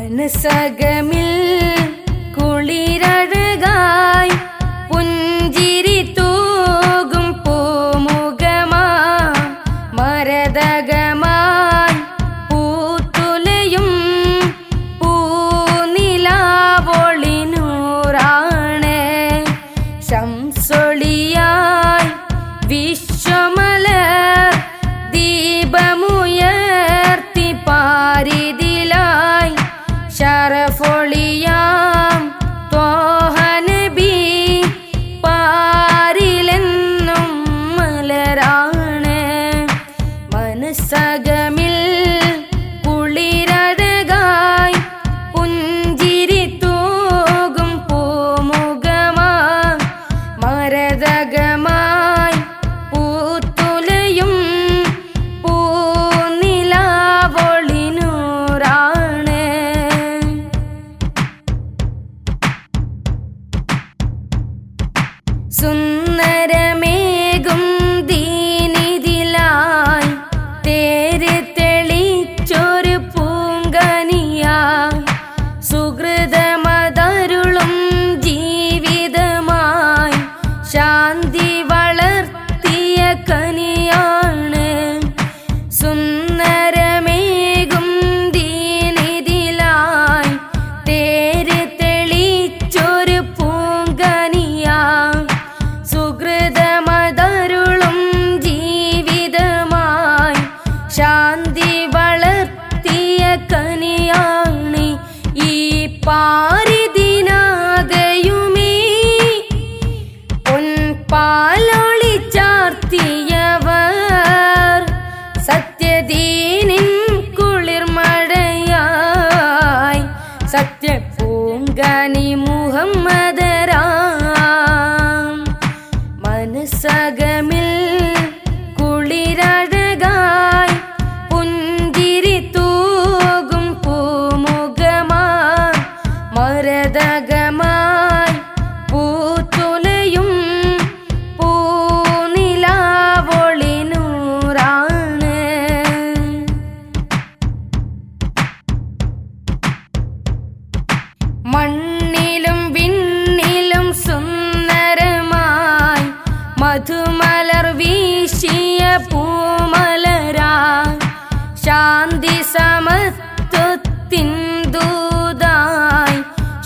മനസ്സകമിൽ കുളിരഴകായി പുഞ്ചിരി തൂകും പൂമുഖമാ മരതകമായി പൂത്തുലയും പൂനിലാവൊളിനൂറാണ് ശംസൊളിയായി വിശ്വമലർ ദീപമുയർത്തി പാരിതിലായി ശരഫൊളിയാം തോഹനബി പാരിലെന്നും മലരാണ് മനസ്സകമിൽ കുളിരഴകായി പുഞ്ചിരി തൂകും പൂമുഖമാ മരതകമായി പൂത്തുലയും പൂനിലാവൊളിനൂറാണ് സുന്ദരമേകും ദീനിതിലായി തേര് തെളിച്ചൊരു പൂങ്കനിയായി സുഹൃതമതരുളും ജീവിതമായി ശാന്തി വളർത്തിയ കനിയാണ് സുന്ദരമേകും ദീനിതിലായി തേര് തെളിച്ചൊരു പൂങ്കനിയായി സുഹൃതമതരുളും ജീവിതമായി ശാന്തി വളർത്തിയ കനിയാണ് ഈ പാരിദിനാകയുമേ പൊൻപാലൊളി ചാർത്തിയവർ സത്യദീനിൻ കുളിർമഴയായി സത്യപൂങ്കനി മുഹമ്മദരാം മനസ്സകമിൽ കുളിരഴകായി പുഞ്ചിരി തൂകും പൂമുഖമാ മരതകമായി പൂത്തുലയും പൂനിലാവൊളിനൂറാണ് മണ്ണിലും വിണ്ണിലും സുന്ദരമായി മധുമലർ വീശിയ പൂമലരായി ശാന്തി സമത്വത്തിൻ ദൂതായി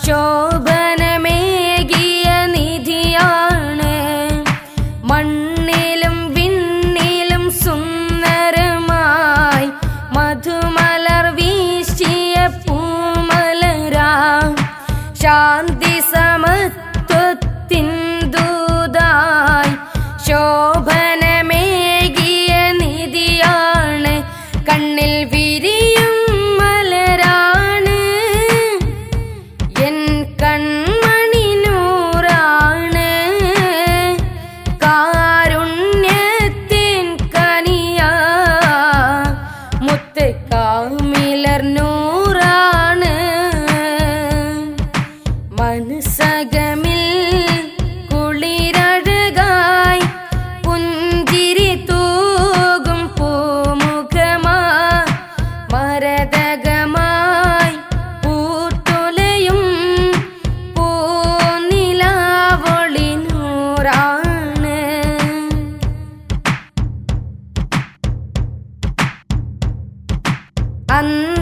ശോഭനമേകിയ നിധിയാണ് മണ്ണിലും വിണ്ണിലും സുന്ദരമായി മധുമലർ വീശിയ പൂമലരാ ശാന്തി സമത്വത്തിൻ ദൂതായി ശോഭനമേകിയ നിധിയാണ് കണ്ണിൽ വിരിയും മലരാണ് എൻ കൺമണി നൂറാണ് കാരുണ്യത്തിൻ കനിയാ മുത്ത് കാമിലർ നൂറാണ് മനസ്സകമിൽ കുളിരഴകായി പുഞ്ചിരി തൂകും പൂമുഖമാ മരതകമായി പൂത്തുലയും പൂനിലാവൊളിനൂറാണ് അന്ന്